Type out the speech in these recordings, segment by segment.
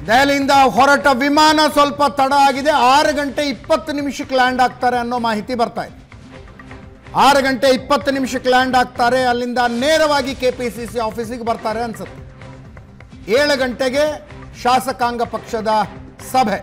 ದೆಹಲಿಯಿಂದ ಹೊರಟ ವಿಮಾನ ಸ್ವಲ್ಪ ತಡ ಆಗಿದೆ ಆರು ಗಂಟೆ ಇಪ್ಪತ್ತು ನಿಮಿಷಕ್ಕೆ ಲ್ಯಾಂಡ್ ಆಗ್ತಾರೆ ಅನ್ನೋ ಮಾಹಿತಿ ಬರ್ತಾ ಇದೆ ಆರು ಗಂಟೆ ಇಪ್ಪತ್ತು ನಿಮಿಷಕ್ಕೆ ಲ್ಯಾಂಡ್ ಆಗ್ತಾರೆ ಅಲ್ಲಿಂದ ನೇರವಾಗಿ ಕೆ ಪಿ ಸಿ ಸಿ ಆಫೀಸಿಗೆ ಬರ್ತಾರೆ ಅನ್ಸುತ್ತೆ ಏಳು ಗಂಟೆಗೆ ಶಾಸಕಾಂಗ ಪಕ್ಷದ ಸಭೆ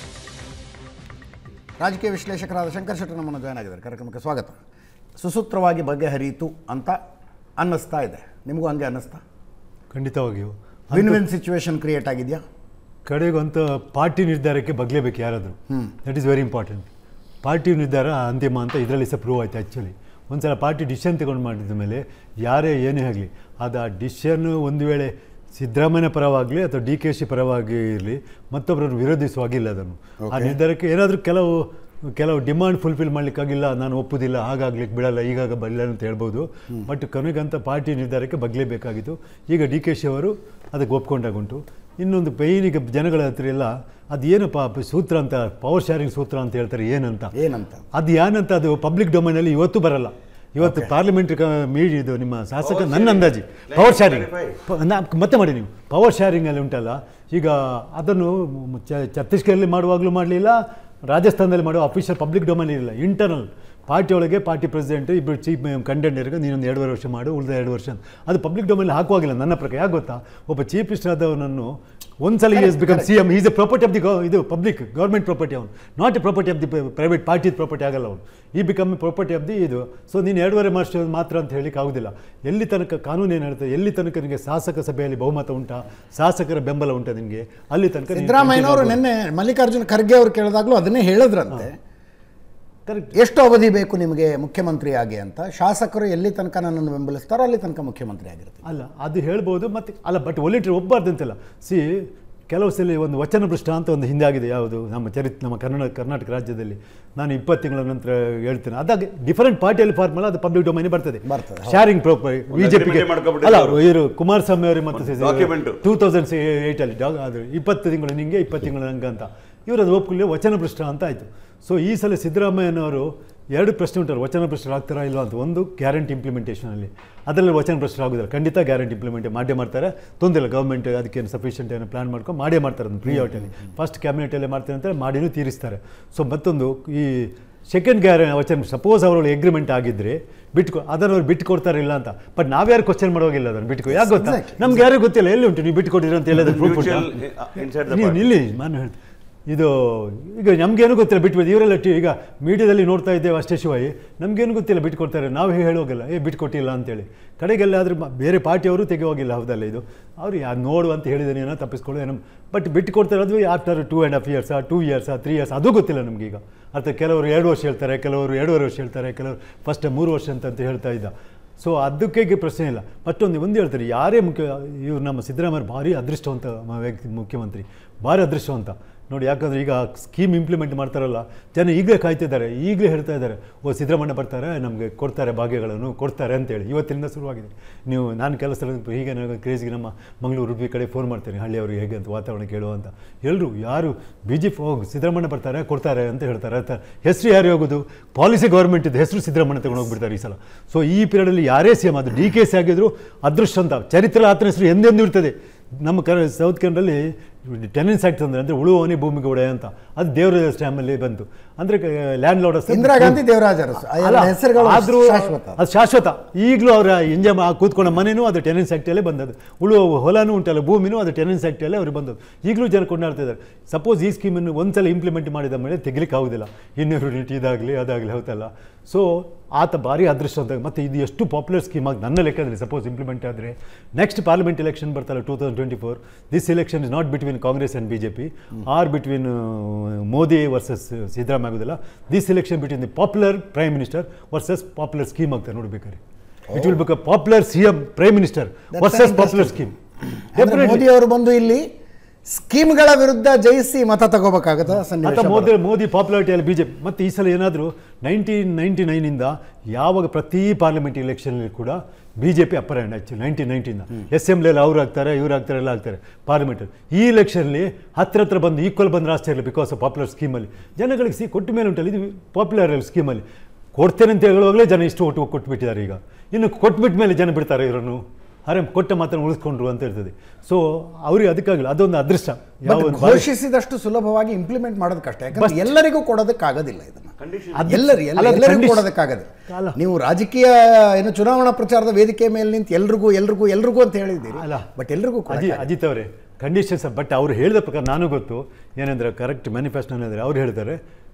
ರಾಜಕೀಯ ವಿಶ್ಲೇಷಕರಾದ ಶಂಕರ್ ಶೆಟ್ಟರ್ ನಮ್ಮನ್ನು ಜಾಯ್ನ್ ಆಗಿದ್ದಾರೆ ಕಾರ್ಯಕ್ರಮಕ್ಕೆ ಸ್ವಾಗತ ಸುಸೂತ್ರವಾಗಿ ಬಗೆಹರಿಯಿತು ಅಂತ ಅನ್ನಿಸ್ತಾ ಇದೆ ನಿಮಗೂ ಹಂಗೆ ಅನ್ನಿಸ್ತಾ ಖಂಡಿತವಾಗಿಯೂ ವಿನ್ ವಿನ್ ಸಿಚುವೇಶನ್ ಕ್ರಿಯೇಟ್ ಆಗಿದೆಯಾ ಕಡೆಗೂ ಅಂತ ಪಾರ್ಟಿ ನಿರ್ಧಾರಕ್ಕೆ ಬಗ್ಲೇಬೇಕು ಯಾರಾದರೂ that is very important party ನಿರ್ಧಾರ ಅಂತಿಮ ಅಂತ ಇದರಲ್ಲಿ ಸಹ ಪ್ರೂವ್ ಆಯ್ತು ಆ್ಯಕ್ಚುಲಿ ಒಂದ್ಸಲ ಪಾರ್ಟಿ ಡಿಸಿಷನ್ ತಗೊಂಡು ಮಾಡಿದ ಮೇಲೆ ಯಾರೇ ಏನೇ ಆಗಲಿ ಅದು ಆ ಡಿಸಿಷನ್ ಒಂದು ವೇಳೆ ಸಿದ್ದರಾಮಯ್ಯ ಪರವಾಗಲಿ ಅಥವಾ ಡಿ ಕೆ ಶಿ ಪರವಾಗಿ ಇರಲಿ ಮತ್ತೊಬ್ಬರನ್ನು ವಿರೋಧಿಸುವಾಗಿಲ್ಲ ಅದನ್ನು ಆ ನಿರ್ಧಾರಕ್ಕೆ ಏನಾದರೂ ಕೆಲವು ಕೆಲವು ಡಿಮಾಂಡ್ ಫುಲ್ಫಿಲ್ ಮಾಡಲಿಕ್ಕಾಗಿಲ್ಲ ನಾನು ಒಪ್ಪುದಿಲ್ಲ ಹಾಗಾಗ್ಲಿಕ್ಕೆ ಬಿಡಲ್ಲ ಈಗಾಗ ಬರಲ್ಲ ಅಂತ ಹೇಳ್ಬೋದು ಬಟ್ ಕೊನೆಗಂತ ಪಾರ್ಟಿ ನಿರ್ಧಾರಕ್ಕೆ ಬಗ್ಲೇಬೇಕಾಗಿತ್ತು ಈಗ ಡಿ ಕೆ ಶಿ ಅವರು ಅದಕ್ಕೆ ಒಪ್ಕೊಂಡಾಗುಂಟು ಇನ್ನೊಂದು ಪೈನಿಗೆ ಜನಗಳ ಹತ್ರ ಎಲ್ಲ ಅದು ಏನಪ್ಪ ಪ- ಸೂತ್ರ ಅಂತ ಪವರ್ ಶೇರಿಂಗ್ ಸೂತ್ರ ಅಂತ ಹೇಳ್ತಾರೆ ಏನಂತ ಏನಂತ ಅದು ಏನಂತ ಅದು ಪಬ್ಲಿಕ್ ಡೊಮೈನಲ್ಲಿ ಇವತ್ತು ಬರಲ್ಲ ಇವತ್ತು ಪಾರ್ಲಿಮೆಂಟ್ ಮೀಡಿ ಇದು ನಿಮ್ಮ ಶಾಸಕ ನನ್ನ ಅಂದಾಜಿ ಪವರ್ ಶೇರಿಂಗ್ ಮತ್ತೆ ಮಾಡಿ ನೀವು ಪವರ್ ಶೇರಿಂಗಲ್ಲಿ ಉಂಟಲ್ಲ ಈಗ ಅದನ್ನು ಮ- ಚ- ಛತ್ತೀಸ್ಗಢಲ್ಲಿ ಮಾಡುವಾಗಲೂ ಮಾಡಲಿಲ್ಲ ರಾಜಸ್ಥಾನದಲ್ಲಿ ಮಾಡುವ ಅಫಿಷಿಯಲ್ ಪಬ್ಲಿಕ್ ಡೊಮೈನ್ ಇಲ್ಲ ಇಂಟರ್ನಲ್ ಪಾರ್ಟಿ ಒಳಗೆ ಪಾರ್ಟಿ ಪ್ರೆಸಿಡೆಂಟ್ ಇಬ್ಬರು ಚೀಫ್ ಕಂಟೆಂಡರ್ಗೆ ನೀನೊಂದು ಎರಡುವರೆ ವರ್ಷ ಮಾಡು ಉಳಿದ ಎರಡು ವರ್ಷ ಅಂತ. ಅದು ಪಬ್ಲಿಕ್ ಡೊಮೈನ್ ಹಾಕುವಾಗಿಲ್ಲ ನನ್ನ ಪ್ರಕಾರ ಯಾಕೆ ಗೊತ್ತಾ ಒಬ್ಬ ಚೀಫ್ ಮಿನಿಸ್ಟರ್ ಆದವನನ್ನು ಒಂದ್ಸಲ is become C M is a property of the ಇದು ಪಬ್ಲಿಕ್ ಗೌರ್ಮೆಂಟ್ ಪ್ರಾಪರ್ಟಿ ಅವನು not a property of the private party property ಆಗಲ್ಲ ಅವನು ಈ ಬಿಕಮ್ ಪ್ರಾಪರ್ಟಿ ಆಫ್ ದಿ ಇದು ಸೊ ನೀನು ಎರಡೂವರೆ ವರ್ಷ ಮಾತ್ರ ಅಂತ ಹೇಳಿಕ್ಕೆ ಆಗುದಿಲ್ಲ ಎಲ್ಲಿ ತನಕ ಕಾನೂನು ಏನು ಹೇಳ್ತದೆ ಎಲ್ಲಿ ತನಕ ನಿನಗೆ ಶಾಸಕ ಸಭೆಯಲ್ಲಿ ಬಹುಮತ ಉಂಟಾ ಶಾಸಕರ ಬೆಂಬಲ ಉಂಟಾ ನಿನಗೆ ಅಲ್ಲಿ ತನಕ ನೀನು ಸಿದ್ದರಾಮಯ್ಯನವರು continue ನಿನ್ನೆ ಮಲ್ಲಿಕಾರ್ಜುನ ಖರ್ಗೆ ಅವರು ಕೇಳಿದಾಗಲೂ ಅದನ್ನೇ ಹೇಳಿದ್ರಂತೆ Correct. ಎಷ್ಟು ಅವಧಿ ಬೇಕು ನಿಮಗೆ ಮುಖ್ಯಮಂತ್ರಿ ಆಗಿ ಅಂತ ಶಾಸಕರು ಎಲ್ಲಿ ತನಕ ನನ್ನನ್ನು ಬೆಂಬಲಿಸ್ತಾರೋ ಅಲ್ಲಿ ತನಕ ಮುಖ್ಯಮಂತ್ರಿ ಆಗಿರ್ತೀನಿ ಅಲ್ಲ ಅದು ಹೇಳ್ಬೋದು ಮತ್ತು ಅಲ್ಲ ಬಟ್ ಒಲಿಟ್ರಿ ಒಬ್ಬಾರ್ದು ಅಂತಲ್ಲ ಸಿ ಕೆಲವು ಸಲ ಒಂದು ವಚನ ಭ್ರಷ್ಟ ಅಂತ ಒಂದು ಹಿಂದೆ ಆಗಿದೆ ಯಾವುದು ನಮ್ಮ ಚರಿತ್ ನಮ್ಮ ಕನ್ನಡ ಕರ್ನಾಟಕ ರಾಜ್ಯದಲ್ಲಿ ನಾನು ಇಪ್ಪತ್ತು ತಿಂಗಳ ನಂತರ ಹೇಳ್ತೇನೆ ಅದಾಗಿ ಡಿಫರೆಂಟ್ ಪಾರ್ಟಿಯಲ್ಲಿ ಫಾರ್ಮ್ ಅಲ್ಲ ಅದು ಪಬ್ಲಿಕ್ ಡೊಮೈನ್ ಬರ್ತದೆ ಬರ್ತದೆ, ಶಾರಿಂಗ್ ಪ್ರಾಪರ್ ಬಿಜೆಪಿಗೆ agreement ಮಾಡ್ಕೊಂಡ್ಬಿಟ್ಟಿದ್ದಾರೆ ಅಲ್ಲ ಅವರು. ಇವರು ಕುಮಾರಸ್ವಾಮಿ ಅವರು ಮತ್ತು document. ಟೂ ತೌಸಂಡ್ ಏಯ್ಟಲ್ಲಿ ಅದು ಇಪ್ಪತ್ತು ತಿಂಗಳು ನಿಂಗೆ ಇಪ್ಪತ್ತು ತಿಂಗಳು ನಂಗೆ ಅಂತ ಇವರು ಅದು ಒಪ್ಕೊಳ್ಳಿ ವಚನ ಭ್ರಷ್ಟ ಅಂತ ಆಯಿತು ಸೊ ಈ ಸಲ ಸಿದ್ದರಾಮಯ್ಯನವರು ಎರಡು ಪ್ರಶ್ನೆ ಉಂಟಲ್ಲ ವಚನ ಭ್ರಷ್ಟರಾಗ್ತಾರಾ ಇಲ್ವಾ ಅಂತ ಒಂದು ಗ್ಯಾರಂಟಿ ಇಂಪ್ಲಿಮೆಂಟೇಷನಲ್ಲಿ ಅದರಲ್ಲಿ ವಚನ ಭ್ರಷ್ಟರಾಗೋದಿಲ್ಲ ಖಂಡಿತ ಗ್ಯಾರಂಟಿ ಇಂಪ್ಲಿಮೆಂಟ್ ಮಾಡೇ ಮಾಡ್ತಾರೆ ತೊಂದರೆ ಇಲ್ಲ ಗೌರ್ಮೆಂಟ್ ಅದಕ್ಕೇನು ಸಫಿಷಿಯಂಟ್ ಏನೋ ಪ್ಲಾನ್ ಮಾಡ್ಕೊಂಡು ಮಾಡೇ ಮಾಡ್ತಾರೆ ಅದನ್ನು ಪ್ರಿಯಾರಿಟಿಯಲ್ಲಿ ಫಸ್ಟ್ ಕ್ಯಾಬಿನೆಟಲ್ಲೇ ಮಾಡ್ತಾರೆ ಅಂತ ಮಾಡಿನೂ ತೀರಿಸ್ತಾರೆ ಸೊ ಮತ್ತೊಂದು ಈ ಸೆಕೆಂಡ್ ಗ್ಯಾರ ವಚನ ಸಪೋಸ್ ಅವರಲ್ಲಿ ಎಗ್ರಿಮೆಂಟ್ ಆಗಿದ್ದರೆ ಬಿಟ್ಕೊ ಅದನ್ನು ಅವ್ರು ಬಿಟ್ಟು ಕೊಡ್ತಾರಿಲ್ಲ ಅಂತ ಬಟ್ ನಾವ್ಯಾರು ಕ್ವಶನ್ ಮಾಡುವಾಗಿಲ್ಲ ಅದನ್ನು ಬಿಟ್ಕೊ ಯಾಕೆ ಗೊತ್ತಾ ನಮ್ಗೆ ಯಾರಿಗೂ ಗೊತ್ತಿಲ್ಲ ಎಲ್ಲಿ ಉಂಟು ನೀವು ಬಿಟ್ಟು ಕೊಟ್ಟಿರೋ ಅಂತ ಹೇಳಿದ್ರೆ ಪ್ರೂಫ್ ಉಂಟಾ Mutual, uh, inside the ನೀವು party. ನಿಲ್ಲಿ ನಾನು ಹೇಳ್ತೀನಿ ಇದು ಈಗ ನಮಗೇನು ಗೊತ್ತಿಲ್ಲ ಬಿಟ್ಬಿಟ್ಟು ಇವರೆಲ್ಲ ಟಿ ಈಗ ಮೀಡಿಯಾದಲ್ಲಿ ನೋಡ್ತಾ ಇದ್ದೇವೆ ಅಷ್ಟೇ ಶಿವಾಯಿ ನಮಗೇನು ಗೊತ್ತಿಲ್ಲ ಬಿಟ್ಕೊಡ್ತಾರೆ ನಾವು ಹೇಳೋಗಿಲ್ಲ ಏ ಬಿಟ್ಕೊಟ್ಟಿಲ್ಲ ಅಂತೇಳಿ ಕಡೆಗೆಲ್ಲ ಆದ್ರೆ ಮ- ಬೇರೆ ಪಾರ್ಟಿಯವರು ತೆಗೆಯೋಗಿಲ್ಲ ಹೌದಲ್ಲ ಇದು ಅವ್ರು ಯಾರು ನೋಡು ಅಂತ ಹೇಳಿದ್ರೆ ಏನೋ ತಪ್ಪಿಸ್ಕೊಳ್ಳೋ ಏನೋ ಬಟ್ ಬಿಟ್ಟು ಕೊಡ್ತಾರೆ ಅದು ಆಫ್ಟರ್ ಟೂ ಆ್ಯಂಡ್ ಹಾಫ್ ಇಯರ್ಸಾ ಟೂ ಇಯರ್ಸಾ ತ್ರೀ ಇಯರ್ಸ್ ಅದು ಗೊತ್ತಿಲ್ಲ ನಮಗೀಗ ಅರ್ಥ ಕೆಲವರು ಎರಡು ವರ್ಷ ಹೇಳ್ತಾರೆ ಕೆಲವರು ಎರಡೂವರೆ ವರ್ಷ ಹೇಳ್ತಾರೆ ಕೆಲವರು ಫಸ್ಟ್ ಮೂರು ವರ್ಷ ಅಂತ ಅಂತ ಹೇಳ್ತಾ ಇದ್ದ ಸೊ ಅದಕ್ಕೆ ಗೆ ಪ್ರಶ್ನೆ ಇಲ್ಲ ಮತ್ತೊಂದು ಒಂದು ಹೇಳ್ತಾರೆ ಯಾರೇ ಮುಖ್ಯ ಇವ್ರು ನಮ್ಮ ಸಿದ್ದರಾಮಯ್ಯ ಭಾರಿ ಅದೃಷ್ಟವಂತ ಮ- ವ್ಯಕ್ತಿ ಮುಖ್ಯಮಂತ್ರಿ ಭಾರಿ ಅದೃಷ್ಟವಂತ ನೋಡಿ ಯಾಕಂದ್ರೆ ಈಗ ಸ್ಕೀಮ್ ಇಂಪ್ಲಿಮೆಂಟ್ ಮಾಡ್ತಾರಲ್ಲ ಜನ ಈಗಲೇ ಕಾಯ್ತಿದ್ದಾರೆ ಈಗಲೇ ಹೇಳ್ತಾ ಇದ್ದಾರೆ ಓ ಸಿದ್ದರಾಮಯ್ಯ ಬರ್ತಾರೆ ನಮಗೆ ಕೊಡ್ತಾರೆ ಭಾಗ್ಯಗಳನ್ನು ಕೊಡ್ತಾರೆ ಅಂತೇಳಿ ಇವತ್ತಿನಿಂದ ಶುರುವಾಗಿದೆ ನೀವು ನಾನು ಕೆಲಸ ಹೀಗೆ ನನಗೆ ಕ್ರೇಜಿಗೆ ನಮ್ಮ ಮಂಗಳೂರು ಉಡುಪಿ ಕಡೆ ಫೋನ್ ಮಾಡ್ತೇನೆ ಹಳ್ಳಿಯವ್ರಿಗೆ ಹೇಗೆ ಅಂತ ವಾತಾವರಣ ಕೇಳುವ ಅಂತ ಎಲ್ಲರೂ ಯಾರು ಬಿ ಜೆ ಪಿ ಹೋಗಿ ಸಿದ್ದರಾಮಯ್ಯ ಬರ್ತಾರೆ ಕೊಡ್ತಾರೆ ಅಂತ ಹೇಳ್ತಾರೆ ಅಂತ ಹೆಸರು ಯಾರು ಹೋಗೋದು ಪಾಲಿಸಿ ಗೌರ್ಮೆಂಟ್ ಇದು ಹೆಸರು ಸಿದ್ದರಾಮಯ್ಯ ತಗೊಂಡು ಹೋಗ್ಬಿಡ್ತಾರೆ ಈ ಸಲ ಸೊ ಈ ಪೀರಿಯಡಲ್ಲಿ ಯಾರೇ ಸಿ ಎಂ ಅದು ಡಿ ಕೆ ಸಿ ಆಗಿದ್ರು ಅದೃಷ್ಟ ಅಂತ ಚರಿತ್ರೆ ಆತನ ಹೆಸರು ಎಂದೆಂದೂ ಇರ್ತದೆ ನಮ್ಮ ಕನ್ನಡ ಸೌತ್ ಕನ್ನಡಲ್ಲಿ ಟೆನೆನ್ಸ್ ಆಕ್ಟ್ ಅಂದ್ರೆ ಅಂದರೆ ಉಳುವವನೇ ಭೂಮಿಗೆ ಒಡೆಯ ಅಂತ ಅದು ದೇವರ ಟೈಮಲ್ಲಿ ಬಂತು ಅಂದರೆ ಲ್ಯಾಂಡ್ ಲಾರ್ಡರ್ಸ್ ಇಂದಿರಾ ಗಾಂಧಿ ದೇವರಾಜ ಅರಸು ಆ ಎಲ್ಲ ಹೆಸರುಗಳು ಆದರೂ ಶಾಶ್ವತ ಅದು ಶಾಶ್ವತ ಈಗಲೂ ಅವರ ಎಂಜಾಯ್ ಮಾ ಕೂತ್ಕೊಂಡ ಮನೆಯೂ ಅದು ಟೆನೆನ್ಸ್ ಆ್ಯಕ್ಟಲ್ಲೇ ಬಂದದ್ದು ಉಳುವ ಹೊಲನೂ ಉಂಟಲ್ಲ ಭೂಮಿನೂ ಅದು ಟೆನೆನ್ಸ್ ಆ್ಯಕ್ಟಲ್ಲೇ ಅವ್ರಿಗೆ ಬಂದದ್ದು ಈಗಲೂ ಜನ ಕೊಂಡಾಡ್ತಾ ಇದ್ದಾರೆ ಸಪೋಸ್ ಈ ಸ್ಕೀಮನ್ನು ಒಂದ್ಸಲ ಇಂಪ್ಲಿಮೆಂಟ್ ಮಾಡಿದ ಮೇಲೆ ತೆಗಿಲಿಕ್ಕೆ ಆಗೋದಿಲ್ಲ ಇನ್ನೂರು ಯೂನಿಟ್ ಇದಾಗಲಿ ಅದಾಗಲಿ ಹೌದಲ್ಲ ಸೊ ಆತ ಭಾರಿ ಅದೃಷ್ಟ ಅಂತ ಮತ್ತು ಇದು ಎಷ್ಟು ಪಾಪ್ಯುಲರ್ ಸ್ಕೀಮ್ ಆಗಿ ನನ್ನ ಲೆಕ್ಕದಲ್ಲಿ ಸಪೋಸ್ ಇಂಪ್ಲಿಮೆಂಟ್ ಆದರೆ ನೆಕ್ಸ್ಟ್ ಪಾರ್ಲಿಮೆಂಟ್ ಎಲೆಕ್ಷನ್ ಬರ್ತಲ್ಲ two thousand twenty four this election is not between Congress and B J P or between Modi versus Siddaramaiah ಆಗೋದಿಲ್ಲ this election between the popular prime minister versus popular scheme ಆಗ್ತಾರೆ ನೋಡ್ಬೇಕಾದ್ರೆ it will be popular C M prime minister That's versus interesting. Popular scheme ಅಂದ್ರೆ ಮೋದಿ ಅವರು ಬಂದು ಇಲ್ಲಿ ಸ್ಕೀಮ್ಗಳ ವಿರುದ್ಧ ಜಯಿಸಿ ಮತ ತಗೋಬೇಕಾಗತ್ತ ಅಥವಾ ಸನ್ನಿವೇಶ ಮೋದಿ ಮೋದಿ ಪಾಪ್ಯುಲಾರಿಟಿಯಲ್ಲಿ ಬಿ ಜೆ ಪಿ ಮತ್ತು ಈ ಸಲ ಏನಾದರೂ ನೈನ್ಟೀನ್ ನೈಂಟಿ ನೈನಿಂದ ಯಾವಾಗ ಪ್ರತಿ ಪಾರ್ಲಿಮೆಂಟ್ ಎಲೆಕ್ಷನಲ್ಲಿ ಕೂಡ B J P upper hand actually nineteen ನೈನ್ಟಿಂದ ಎಸ್ಸೆಂಬ್ಲಿಯಲ್ಲಿ ಅವ್ರು ಆಗ್ತಾರೆ ಇವ್ರು ಆಗ್ತಾರೆ ಎಲ್ಲ ಆಗ್ತಾರೆ ಪಾರ್ಲಿಮೆಂಟಲ್ಲಿ ಈ ಎಲೆಕ್ಷನಲ್ಲಿ ಹತ್ರ ಹತ್ರ ಬಂದು ಈಕ್ವಲ್ ಬಂದ್ರೆ ಆಶ್ಚರ್ಯ ಇಲ್ಲ ಬಿಕಾಸ್ ಆಫ್ ಪಾಪ್ಯುಲರ್ ಸ್ಕೀಮಲ್ಲಿ ಜನಗಳಿಗೆ ಸಿ ಕೊಟ್ಟ ಮೇಲೆ ಉಂಟಲ್ಲ ಇದು ಪಾಪ್ಯುಲರ್ ಸ್ಕೀಮಲ್ಲಿ ಕೊಡ್ತೇನೆ ಅಂತ ಹೇಳುವಾಗಲೇ ಜನ ಇಷ್ಟು ಒಟ್ಟು ಕೊಟ್ಬಿಟ್ಟಿದ್ದಾರೆ ಈಗ ಇನ್ನು ಕೊಟ್ಬಿಟ್ಟ ಮೇಲೆ ಜನ ಬಿಡ್ತಾರೆ ಇವರನ್ನು ಆದರೆ ಕೊಟ್ಟ ಮಾತನ್ನು ಉಳಿಸ್ಕೊಂಡ್ರು ಅಂತ ಇರ್ತದೆ ಸೊ ಅವ್ರಿಗೆ ಅದಕ್ಕಾಗಲ್ಲ ಅದೊಂದು ಅದೃಷ್ಟ ಯಾವ But ಒಂದು ಭಾಷೆ- ಘೋಷಿಸಿದಷ್ಟು ಸುಲಭವಾಗಿ ಇಂಪ್ಲಿಮೆಂಟ್ ಮಾಡೋದು ಕಷ್ಟ ಯಾಕಂದ್ರೆ ಎಲ್ಲರಿಗೂ ಕೊಡೋದಕ್ಕಾಗೋದಿಲ್ಲ ಇದನ್ನ ಅದು- ಎಲ್ಲರಿ ಅಲ್ಲ, ಅದು ಎಲ್ಲರಿಗೂ condition- ಕೊಡೋದಕ್ಕಾಗದೆ ಅಲ್ಲ. ನೀವು ರಾಜಕೀಯ ಏನು ಚುನಾವಣಾ ಪ್ರಚಾರದ ವೇದಿಕೆ ಮೇಲೆ ನಿಂತು ಎಲ್ರಿಗೂ ಎಲ್ರಿಗೂ ಎಲ್ರಿಗೂ ಅಂತ ಹೇಳಿದ್ದೀರಿ ಅಲ್ಲ. ಬಟ್ ಎಲ್ರಿಗೂ ಅಜಿ ಅಜಿತ್ ಅವರೇ ಕಂಡೀಷನ್ಸ್ ಬಟ್ ಅವ್ರು ಹೇಳಿದ ಪ್ರಕಾರ ನಾನು ಗೊತ್ತು ಏನಂದ್ರೆ ಕರೆಕ್ಟ್ ಮ್ಯಾನಿಫೆಸ್ಟೋ ಅಂದರೆ ಅವ್ರು ಹೇಳ್ತಾರೆ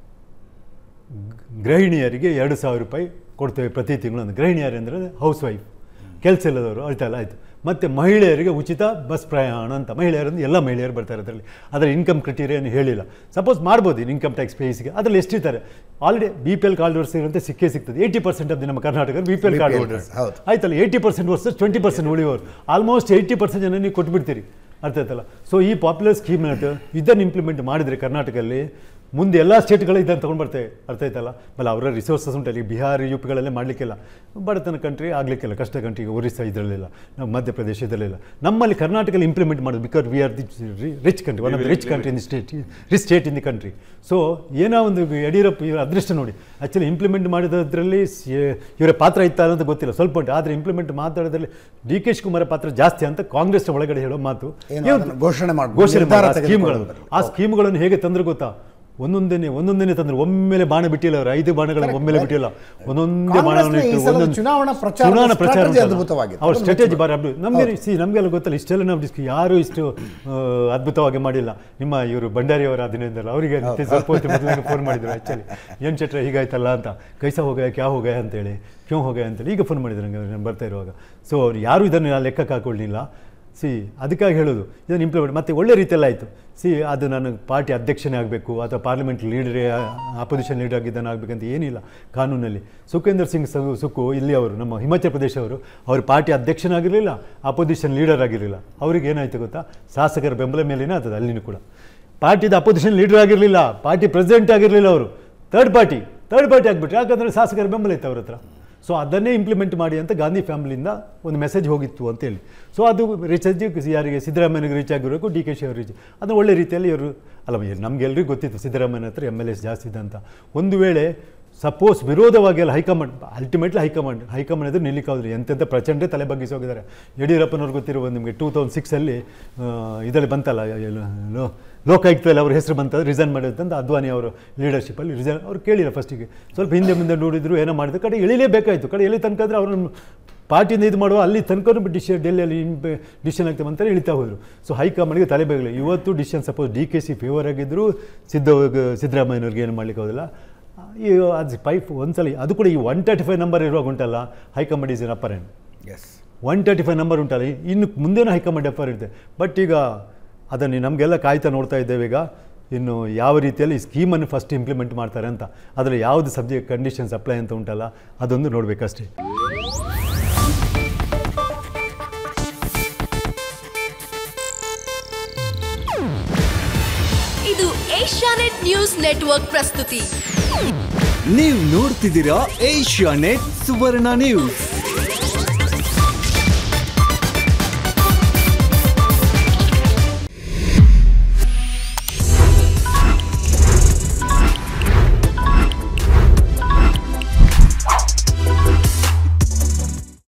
ಗ್- ಗೃಹಿಣಿಯರಿಗೆ ಎರಡು ಸಾವಿರ ರೂಪಾಯಿ ಕೊಡ್ತೇವೆ ಪ್ರತಿ ತಿಂಗಳು ಅಂತ ಗೃಹಿಣಿಯರು ಅಂದರೆ ಹೌಸ್ ವೈಫ್ ಕೆಲಸ ಇಲ್ಲದವರು ಆಯ್ತಲ್ಲ ಆಯಿತು ಮತ್ತು ಮಹಿಳೆಯರಿಗೆ ಉಚಿತ ಬಸ್ ಪ್ರಯಾಣ ಅಂತ ಮಹಿಳೆಯರಂದ್ರೆ ಎಲ್ಲ ಮಹಿಳೆಯರು ಬರ್ತಾರೆ ಅದರಲ್ಲಿ ಅದರ ಇನ್ಕಮ್ ಕ್ರಿಟೀರಿಯನ್ ಹೇಳಿಲ್ಲ ಸಪೋಸ್ ಮಾಡ್ಬೋದು ಇನ್ಕಮ್ ಟ್ಯಾಕ್ಸ್ ಪೇಸ್ಗೆ ಅದರಲ್ಲಿ ಎಷ್ಟಿರ್ತಾರೆ already B P L card ವರ್ಸ್ ಇರುವಂತೆ ಸಿಕ್ಕೇ ಸಿಗ್ತದೆ ಏಯ್ಟಿ ಪರ್ಸೆಂಟ್ ಆಫ್ ನಮ್ಮ Karnataka B P L card BPL, holders ಹೌದು. ಆಯ್ತಲ್ಲ eighty percent versus twenty percent ಉಳಿಯೋರು ಆಲ್ಮೋಸ್ಟ್ ಏಯ್ಟಿ ಪರ್ಸೆಂಟ್ ಜನ ನೀವು ಕೊಟ್ಬಿಡ್ತೀರಿ ಅರ್ಥ ಆಯ್ತಲ್ಲ ಸೊ ಈ ಪಾಪ್ಯುಲರ್ ಸ್ಕೀಮ್ ಇದನ್ನು ಇಂಪ್ಲಿಮೆಂಟ್ ಮಾಡಿದರೆ ಕರ್ನಾಟಕದಲ್ಲಿ ಮುಂದೆ ಎಲ್ಲ ಸ್ಟೇಟ್ಗಳು ಇದನ್ನು ತೊಗೊಂಡು ಬರ್ತೇವೆ ಅರ್ಥ ಆಯ್ತಲ್ಲ ಬಲ್ಲ ಅವರ ರಿಸೋರ್ಸಸ್ ಉಂಟಲ್ಲಿ ಬಿಹಾರ ಯು ಪಿಗಳಲ್ಲೇ ಮಾಡಲಿಕ್ಕಿಲ್ಲ ಬಡತನ ಕಂಟ್ರಿ ಆಗಲಿಕ್ಕಿಲ್ಲ ಕಷ್ಟ ಕಂಟ್ರಿ ಈಗ ಒರಿಸ್ಸಾ ಇದರಲ್ಲಿಲ್ಲ ನಾವು ಮಧ್ಯಪ್ರದೇಶ ಇದರಲ್ಲಿಲ್ಲ ನಮ್ಮಲ್ಲಿ ಕರ್ನಾಟಕದಲ್ಲಿ ಇಂಪ್ಲಿಮೆಂಟ್ ಮಾಡೋದು because we are the rich country one of the rich country in the state rich state in the country so ಏನೋ ಒಂದು ಯಡಿಯೂರಪ್ಪ ಇವರ ಅದೃಷ್ಟ ನೋಡಿ ಆ್ಯಕ್ಚುಲಿ ಇಂಪ್ಲಿಮೆಂಟ್ ಮಾಡಿದ್ರಲ್ಲಿ ಇವರ ಪಾತ್ರ ಇತ್ತ ಅನ್ನೋದು ಗೊತ್ತಿಲ್ಲ ಸ್ವಲ್ಪ ಉಂಟು ಆದರೆ ಇಂಪ್ಲಿಮೆಂಟ್ ಮಾತಾಡೋದ್ರಲ್ಲಿ ಡಿ ಕೆ ಶಿವಕುಮಾರ ಪಾತ್ರ ಜಾಸ್ತಿ ಅಂತ ಕಾಂಗ್ರೆಸ್ ಒಳಗಡೆ ಹೇಳೋ ಮಾತು ಏನು ಇವ್ರು ಅದನ್ನು ಘೋಷಣೆ ಮಾಡ್ಬೋದು, ಘೋಷಣೆ ನಿರ್ಧಾರ ಮಾಡಿ ಆ ಸ್ಕೀಮ್ಗಳನ್ನು ತೆಗೆದುಕೊಳ್ಳೋದು. ಆ ಸ್ಕೀಮ್ಗಳನ್ನು ಹೇಗೆ ತಂದ್ರು ಗೊತ್ತಾ ಒಂದೊಂದನೇ ಒಂದೊಂದನೇ ತಂದ್ರು ಒಮ್ಮೆಲೆ ಬಾಣ ಬಿಟ್ಟಿಲ್ಲ ಅವರು ಐದು ಬಾಣಗಳನ್ನು ಒಮ್ಮೆಲೆ ಬಿಟ್ಟಿಲ್ಲ ಒಂದೊಂದೇ ಕಾಂಗ್ರೆಸ್ನ ಬಾಣವನ್ನು ಈ ಇಟ್ಟು ಸಲದ ಒಂದೊಂದು ಚುನಾವಣಾ ಪ್ರಚಾರದ ಚುನಾವಣಾ ಪ್ರಚಾರ strategy ಉಂಟಲ್ಲ, ಅದ್ಭುತವಾಗಿದೆ. ಅವ್ರ ಅದನ್ನು ಸ್ಟ್ರಾಟಜಿ ಬಾರಿ ಅದ್ಭುತ ನಮಗೆ ಸಿ ನಮಗೆಲ್ಲ ಗೊತ್ತಲ್ಲ ಇಷ್ಟೆಲ್ಲ ನಾವು ಡಿಸ್ಕ್ ಯಾರು ಇಷ್ಟು ಆ, ಅದ್ಭುತವಾಗಿ ಮಾಡಿಲ್ಲ ನಿಮ್ಮ ಇವರು ಭಂಡಾರಿ ಅವರ ಅಭಿನಯದಲ್ಲ ಅವರಿಗೆ ನಿತ್ಯ ಸ್ವಲ್ಪ ಹೊತ್ತು ಮೊದಲೇ ಫೋನ್ ಮಾಡಿದ್ರು ಆ್ಯಕ್ಚುಲಿ ಏನು ಚಟ್ರ ಹೀಗಾಯ್ತಲ್ಲ ಅಂತ ಕೈಸ ಹೋಗ ಕ್ಯಾ ಹೋಗ ಅಂತೇಳಿ ಕ್ಯೂ ಹೋಗ ಅಂತೇಳಿ ಈಗ ಫೋನ್ ಮಾಡಿದ್ರು ನಂಗೆ ನಾನು ಬರ್ತಾ ಇರುವಾಗ ಸೊ ಅವ್ರು ಯಾರು ಇದನ್ನು ಲೆಕ್ಕಕ್ಕೆ ಹಾಕೊಳ್ಳಿಲ್ಲ ಸಿ ಅದಕ್ಕಾಗಿ ಹೇಳೋದು ಇದನ್ನು ಇಂಪ್ಲಿಮೆಂಟ್ ಮತ್ತು ಒಳ್ಳೆ ರೀತಿಯಲ್ಲಿ ಆಯಿತು ಸಿ ಅದು ನಾನು ಪಾರ್ಟಿ ಅಧ್ಯಕ್ಷನೇ ಆಗಬೇಕು ಅಥವಾ ಪಾರ್ಲಿಮೆಂಟ್ ಲೀಡರೇ ಅಪೋಸಿಷನ್ ಲೀಡರ್ ಆಗಿದ್ದಾನೆ ಆಗಬೇಕಂತ ಏನಿಲ್ಲ ಕಾನೂನಲ್ಲಿ ಸುಖೇಂದ್ರ ಸಿಂಗ್ ಸು- ಸುಕ್ಕು ಇಲ್ಲಿ ಅವರು ನಮ್ಮ ಹಿಮಾಚಲ ಪ್ರದೇಶವರು ಅವರು ಪಾರ್ಟಿ ಅಧ್ಯಕ್ಷನಾಗಿರಲಿಲ್ಲ ಅಪೋಸಿಷನ್ ಲೀಡರ್ ಆಗಿರಲಿಲ್ಲ ಅವ್ರಿಗೆ ಏನಾಯ್ತು ಗೊತ್ತಾ ಶಾಸಕರ ಬೆಂಬಲ ಮೇಲೇನೇ ಆಗ್ತದೆ ಅಲ್ಲಿನೂ ಕೂಡ ಪಾರ್ಟಿದ ಅಪೋಸಿಷನ್ ಲೀಡರ್ ಆಗಿರಲಿಲ್ಲ ಪಾರ್ಟಿ ಪ್ರೆಸಿಡೆಂಟ್ ಆಗಿರಲಿಲ್ಲ ಅವರು ಥರ್ಡ್ ಪಾರ್ಟಿ ಥರ್ಡ್ ಪಾರ್ಟಿ ಆಗಿಬಿಟ್ರು ಯಾಕಂದರೆ ಶಾಸಕರ ಬೆಂಬಲ ಇತ್ತು ಅವ್ರ ಹತ್ರ ಸೊ ಅದನ್ನೇ ಇಂಪ್ಲಿಮೆಂಟ್ ಮಾಡಿ ಅಂತ ಗಾಂಧಿ ಫ್ಯಾಮಿಲಿಯಿಂದ ಒಂದು ಮೆಸೇಜ್ ಹೋಗಿತ್ತು ಅಂತೇಳಿ ಸೊ ಅದು ರೀಚ್ ಯಾರಿಗೆ ಸಿದ್ದರಾಮಯ್ಯನಿಗೆ ರೀಚ್ ಆಗಿರಬೇಕು ಡಿ ಕೆ ಶಿ ಅವ್ರಿಗೆ ರೀಚ್ ಅದನ್ನು ಒಳ್ಳೆ ರೀತಿಯಲ್ಲಿ ಇವರು ಅಲ್ಲ ನಮಗೆಲ್ಲರಿಗೂ ಗೊತ್ತಿತ್ತು ಸಿದ್ದರಾಮಯ್ಯನ ಹತ್ರ ಎಮ್ ಎಲ್ ಎಸ್ ಜಾಸ್ತಿ ಇದೆ ಅಂತ ಒಂದು ವೇಳೆ ಸಪೋಸ್ ವಿರೋಧವಾಗಿ ಎಲ್ಲ ಹೈಕಮಾಂಡ್ ಅಲ್ಟಿಮೇಟ್ಲಿ ಹೈಕಮಾಂಡ್ ಹೈಕಮಾಂಡ್ ಎದುರು ನಿಲ್ಲಿಕ್ಕಾದ್ರೆ ಎಂತೆಂಥ ಪ್ರಚಂಡ ತಲೆ ಬಗ್ಗಿಸಿ ಹೋಗಿದ್ದಾರೆ ಯಡಿಯೂರಪ್ಪನವ್ರು ಗೊತ್ತಿರುವ ನಿಮಗೆ ಟೂ ತೌಸಂಡ್ ಸಿಕ್ಸಲ್ಲಿ ಇದರಲ್ಲಿ ಬಂತಲ್ಲ ಏನು, ಲೋ- ಲೋಕಾಯುಕ್ತದಲ್ಲಿ ಅವ್ರ ಹೆಸರು ಬಂತಂದ್ರೆ ರಿಸೈನ್ ಮಾಡಿದಂತ ಅದ್ವಾನಿ ಅವರು ಲೀಡರ್ಶಿಪ್ಪಲ್ಲಿ ರಿಸೈನ್ ಅವ್ರು ಕೇಳಿಲ್ಲ ಫಸ್ಟಿಗೆ ಸ್ವಲ್ಪ ಹಿಂದೆ ಮುಂದೆ ನೋಡಿದ್ರು ಏನೋ ಮಾಡಿದ್ರು ಕಡೆ ಇಳಿಲೇಬೇಕಾಯಿತು ಕಡೆ ಎಲ್ಲಿ ತನಕ ಅಂದರೆ ಅವ್ರನ್ನ ಪಾರ್ಟಿಯಿಂದ ಇದು ಮಾಡುವ ಅಲ್ಲಿ ತನಕ ಡಿಶ್ ಡೆಲ್ಲಿಯಲ್ಲಿ ಡಿಸಿಷನ್ ಆಗ್ತೇವೆ ಅಂತಾರೆ ಇಳಿತಾ ಹೋದರು ಸೊ ಹೈಕಮಾಂಡ್ಗೆ ತಲೆ ಬೇಗಲಿ ಇವತ್ತು decision suppose D K C favour ಆಗಿದ್ದರು ಸಿದ್ದ ಸಿದ್ದರಾಮಯ್ಯನವ್ರಿಗೆ ಏನು ಮಾಡ್ಲಿಕ್ಕೆ ಹೋದಿಲ್ಲ ಈ ಅದು ಪೈಪ್ ಒಂದ್ಸಲ ಅದು ಕೂಡ ಈ ಒನ್ ತರ್ಟಿ ಫೈವ್ ನಂಬರ್ ಇರುವಾಗ ಉಂಟಲ್ಲ high command is in upper end as one thirty five number ಉಂಟಲ್ಲ ಇನ್ನು ಮುಂದೇನೂ ಹೈಕಮಾಂಡ್ ಎಫರ್ ಇರುತ್ತೆ ಬಟ್ ಈಗ ಅದನ್ನು ನಮಗೆಲ್ಲ ಕಾಯ್ತಾ ನೋಡ್ತಾ ಇದ್ದೇವೆ ಈಗ ಇನ್ನು ಯಾವ ರೀತಿಯಲ್ಲಿ ಈ ಸ್ಕೀಮನ್ನು ಫಸ್ಟ್ ಇಂಪ್ಲಿಮೆಂಟ್ ಮಾಡ್ತಾರೆ ಅಂತ ಅದರಲ್ಲಿ ಯಾವುದು ಸಬ್ಜೆಕ್ಟ್ ಕಂಡೀಷನ್ಸ್ ಅಪ್ಲೈ ಅಂತ ಉಂಟಲ್ಲ ಅದೊಂದು ನೋಡಬೇಕಷ್ಟೇ ಇದು ಏಷ್ಯಾನೆಟ್ ನ್ಯೂಸ್ ನೆಟ್ವರ್ಕ್ ಪ್ರಸ್ತುತಿ ನೀವು ನೋಡ್ತಿದ್ದೀರಾ ಏಷ್ಯಾ ನೆಟ್ ಸುವರ್ಣ ನ್ಯೂಸ್